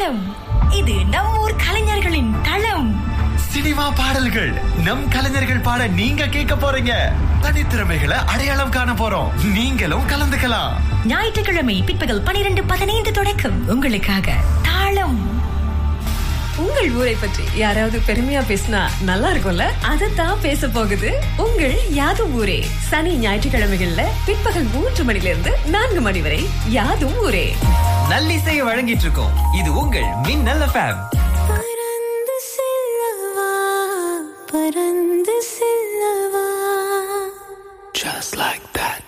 தாளம் இது நம் ஊர் கலைஞர்களின் களம் சினிமா பாடல்கள் நம் கலைஞர்கள் பாட நீங்க கேட்க போறீங்க தனித்திறமைகளை அடையாளம் காண போறோம் நீங்களும் கலந்துக்கலாம் ஞாயிற்றுக்கிழமை பிற்பகல் பனிரெண்டு பதினைந்து தொடக்கம் உங்களுக்காக தாளம் உங்கள் ஊரை பற்றி யாராவது பெருமையா பேசினா நல்லா இருக்கும்ல அதைத்தான் பேச போகுது உங்கள் யாதும் ஊரே சனி ஞாயிற்றுக்கிழமைகள்ல பிற்பகல் மூன்று மணில இருந்து நான்கு மணி வரை யாதும் ஊரே நல்லிசையை வழங்கிட்டு இருக்கோம் இது உங்கள் மின்னல் எஃப்எம் பறந்து செல்லவா பறந்து செல்லவா Just like that